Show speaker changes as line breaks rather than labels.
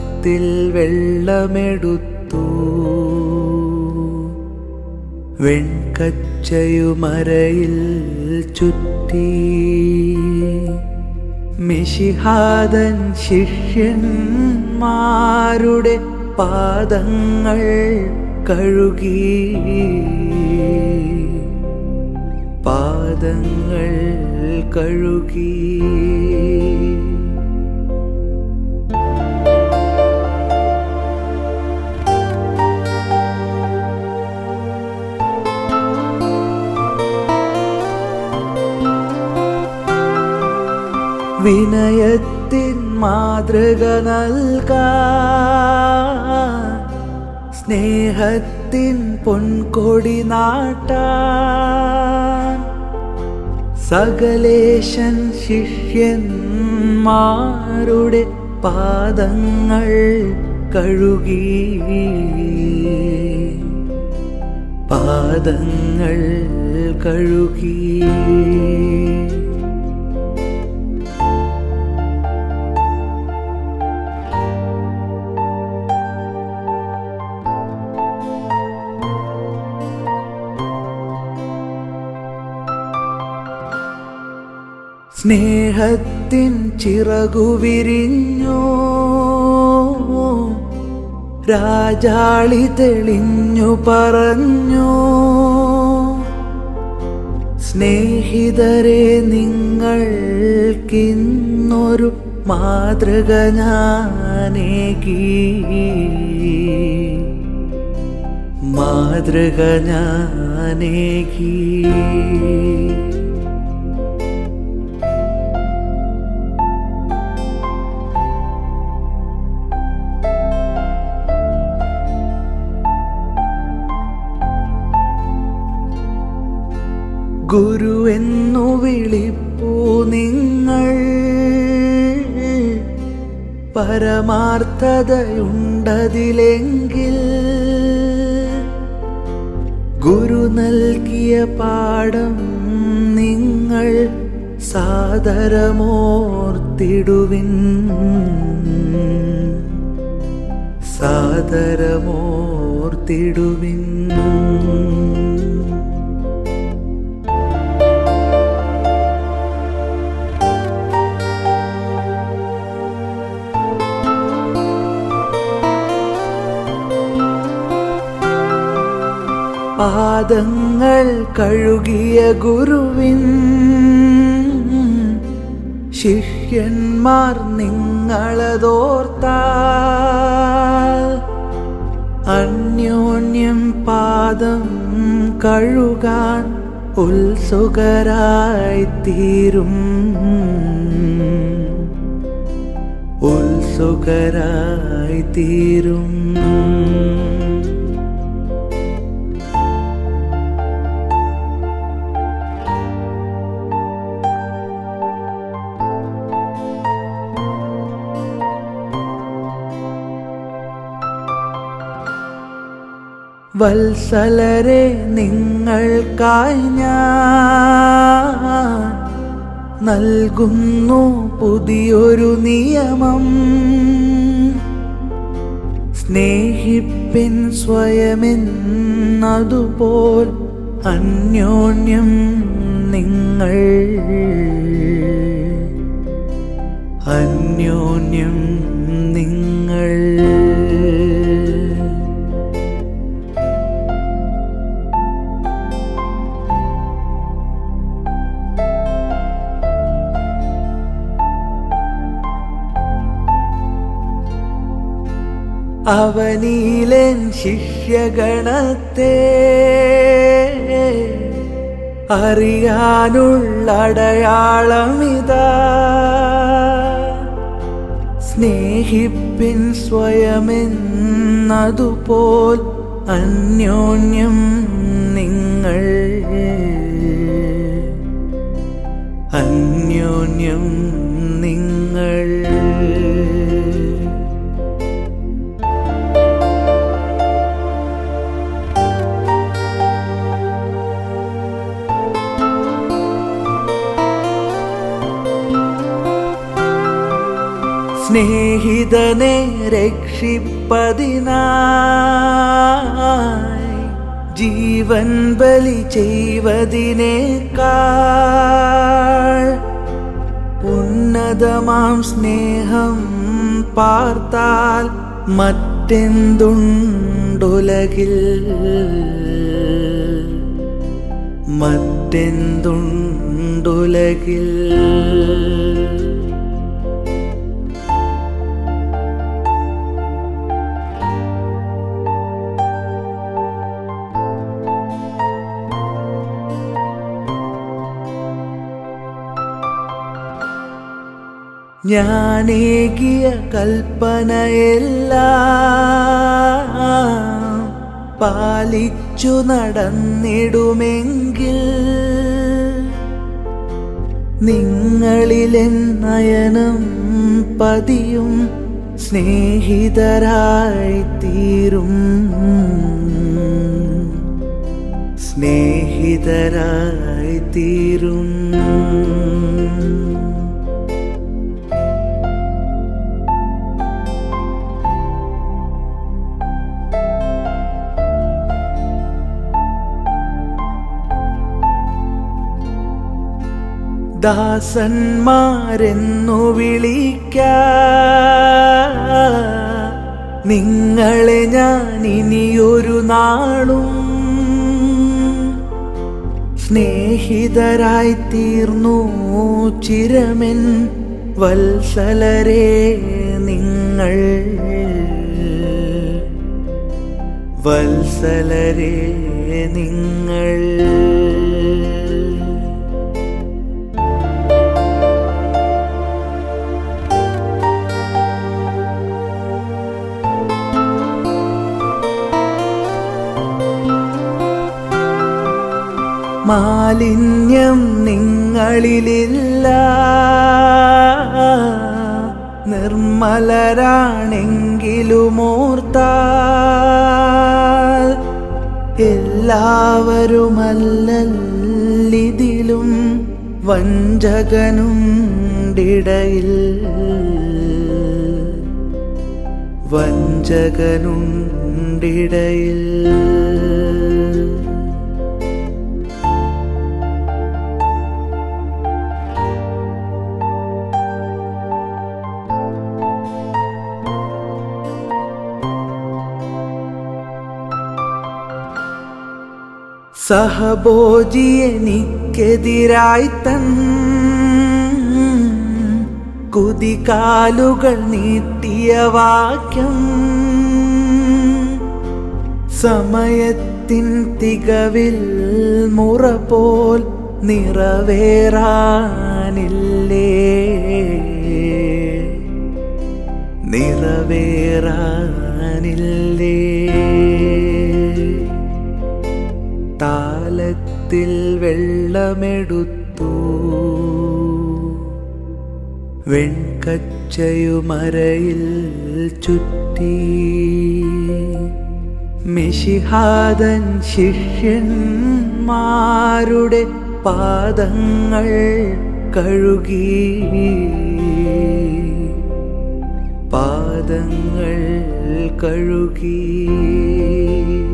പാത്രത്തിൽ വെള്ളമെടുത്തു വെൺകച്ചയുമരയിൽ ചുറ്റി മിഷിഹാദൻ ശിഷ്യന്മാരുടെ പാദങ്ങൾ കഴുകി പാദങ്ങൾ കഴുകി വിനയത്തിൻ മാതൃക നൽകാൻ സ്നേഹത്തിൻ പൊൻകൊടി നാട്ടാൻ സകലേശൻ ശിഷ്യന്മാരുടെ പാദങ്ങൾ കഴുകി പാദങ്ങൾ കഴുകി സ്നേഹത്തിൻ ചിറകു വിരിഞ്ഞു രാജാളി തെളിഞ്ഞു പറഞ്ഞു സ്നേഹിതരെ നിങ്ങൾക്കിന്നൊരു മാതൃക ഞാനേകി മാതൃക ഞാനേകി ഗുരു എന്നു വിളിപ്പൂ നിങ്ങൾ പരമാർത്ഥതയുണ്ടതിലെങ്കിൽ ഗുരു നൽകിയ പാഠം നിങ്ങൾ സാദരമോർത്തിടുവിൻ സാദരമോർത്തിടുവിൻ പാദങ്ങൾ കഴുകിയ ഗുരുവിൻ ശിഷ്യന്മാർ നിങ്ങളതോർത്താൽ അന്യോന്യം പാദം കഴുകാൻ ഉത്സുകരായിത്തീരും ഉത്സുകരായിത്തീരും വത്സലരെ നിങ്ങൾക്കായി ഞാൻ നൽകുന്നു പുതിയൊരു നിയമം സ്നേഹിപ്പിൻ സ്വയമെന്നതുപോൽ അന്യോന്യം നിങ്ങൾ അന്യോന്യം നിങ്ങൾ അവനീലൻ ശിഷ്യഗണത്തെ അറിയാനുള്ളടയാളമിതാ സ്നേഹിപ്പിൻ സ്വയമെന്നതുപോൽ അന്യോന്യം നിങ്ങൾ അന്യോന്യം നിങ്ങൾ സ്നേഹിതനെ രക്ഷിപ്പതിനായി ജീവൻ ബലി ചെയ്വതിനേക്കാൾ ഉന്നതമാം സ്നേഹം പാർത്താൽ മറ്റെന്തുണ്ടുലകിൽ മറ്റെന്തുണ്ടുലകിൽ ഞാനേകിയ കൽപ്പനയെല്ലാം പാലിച്ചു നടന്നിടുമെങ്കിൽ നിങ്ങളിലെൻ നയനം പതിയും സ്നേഹിതരായി തീരും സ്നേഹിതരായി തീരും ദാസന്മാരെന്നു വിളിക്ക നിങ്ങളെ ഞാൻ ഇനിയൊരു നാളും സ്നേഹിതരായി തീർന്നു ചിരമൻ വത്സലരെ നിങ്ങൾ വത്സലരെ നിങ്ങൾ മാലിന്യം നിങ്ങളിലില്ല നിർമ്മലരാണെങ്കിലുമോർത്താൽ എല്ലാവരുമല്ലിതിലും വഞ്ചകനുണ്ടിടയിൽ വഞ്ചകനുണ്ടിടയിൽ സഹബോജി എനിക്കെതിരായി തൻ കുതികാലുകൾ നീട്ടിയ വാക്യം സമയത്തിൻ തികവിൽ മുറ പോൽ നിറവേറാനില്ലേ നിറവേറാനില്ലേ താലത്തിൽ വെള്ളമെടുത്തു വെൺകച്ചയുമരയിൽ ചുറ്റി മിഷിഹാദൻ ശിഷ്യന്മാരുടെ പാദങ്ങൾ കഴുകി പാദങ്ങൾ കഴുകി